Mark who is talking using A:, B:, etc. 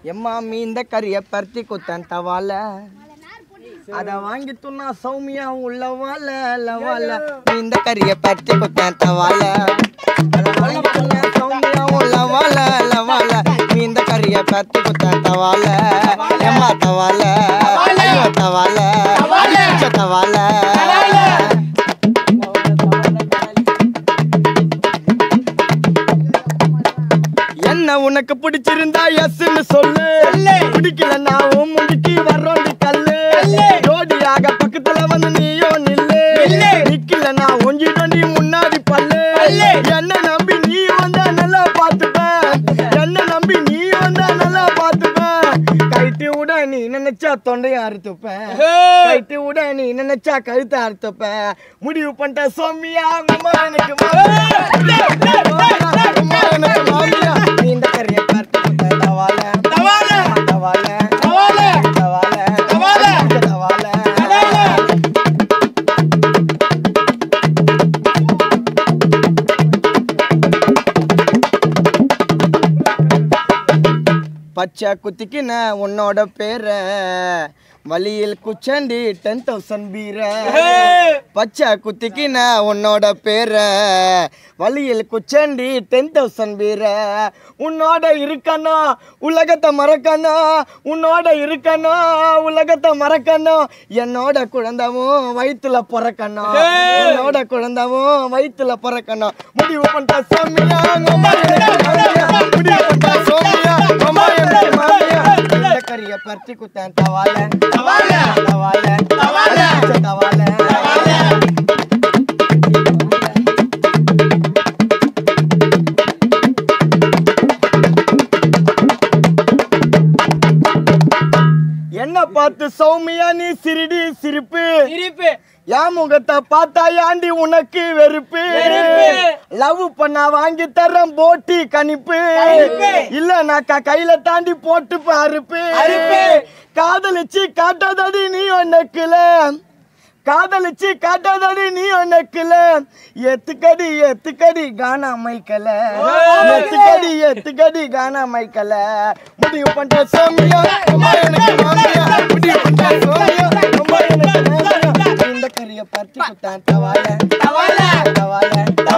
A: எம்மா மீந்த கறிய பருத்தி குத்தன் தவால அத வாங்கி துண்ணா சௌமியா உள்ள வாழ லவால மீந்த கறிய பருத்தி குத்தன் தவால அத வாங்கி துண்ணா சௌமியா உள்ள வாழ லவால மீந்த கறிய பருத்தி குத்தன் தவால எம்மா தவால ஐயோ தவால ஐயோ தவால என்ன உனக்கு பிடிச்சிருந்தா எஸ்ன்னு சொல்லு பிடிக்கலன்னா உன் முடிக்கு வர்றோண்டி கல்லு ஜோடியாக பக்கத்துல வந்து நீயோ நில்லு நிக்கலன்னா ஒஞ்சிட்டு முன்னாடி பல்லு என்ன நம்பி நீ வந்தா நல்லா பாத்துப்ப என்ன நம்பி நீ வந்தா நல்லா பாத்துப்ப கைட்டு விட நீ நினைச்சா தொண்டையை அறுத்துப்பேன் கைட்டு விட நீ நினைச்சா கழுத்தை அறுத்துப்பேன் முடிவு பண்ணிட்ட சோமியா அம்மா எனக்கு மாமியா. அம்மா எனக்கு மாமியா. நீ இந்த கறியை பார்த்து கொடுத்த தவால. தவால. தவால. தவால. பச்சை குத்திக்கின உன்னோட பேர வழியில் குச்சண்டி டென் தௌசண்ட் பீர பச்சை குத்திக்கின உன்னோட பேர வழியில் குச்சண்டி டென் தௌசண்ட் பீர உன்னோட இருக்கணும் உலகத்தை மறக்கணும் உன்னோட இருக்கணும் உலகத்தை மறக்கணும் என்னோட குழந்தவும் வயிற்றுல பிறக்கணும் என்னோட குழந்தவும் வயிற்றுல பிறக்கணும் முடிவு பண்ணிட்ட சோமியா அம்மா எனக்கு மாமியா. முடிவு பண்ணிட்ட சோமியா அம்மா எனக்கு மாமியா. இந்த கறியை பறிச்சு குத்தேன் தவால தவால தவால தவால தவால என்ன பார்த்து சௌமியா நீ சிரிடி சிரிப்பு
B: சிரிப்பு
A: என் முகத்தை பார்த்தா ஏண்டி உனக்கு வெறுப்பு லவ் பண்ணா வாங்கி தரேன் போட்டி கணிப்பு இல்லனாக்கா கையில தாண்டி போட்டு பாருப்பு காதலிச்சு காட்டாதடி நீ ஒன்னக்குல காதலிச்சு காட்டாதடி நீ ஒன்னக்குல எத்துக்கடி எத்துக்கடி கானா மைக்கல எத்துக்கடி எத்துக்கடி கானா மைக்கல முடிவு பண்ணிட்ட சோமியா அம்மா எனக்கு மாமியா முடிவு பண்ணிட்ட சோமியா அம்மா எனக்கு மாமியா இந்த கறிய பறிச்சு குத்தான் தவால தவால தவால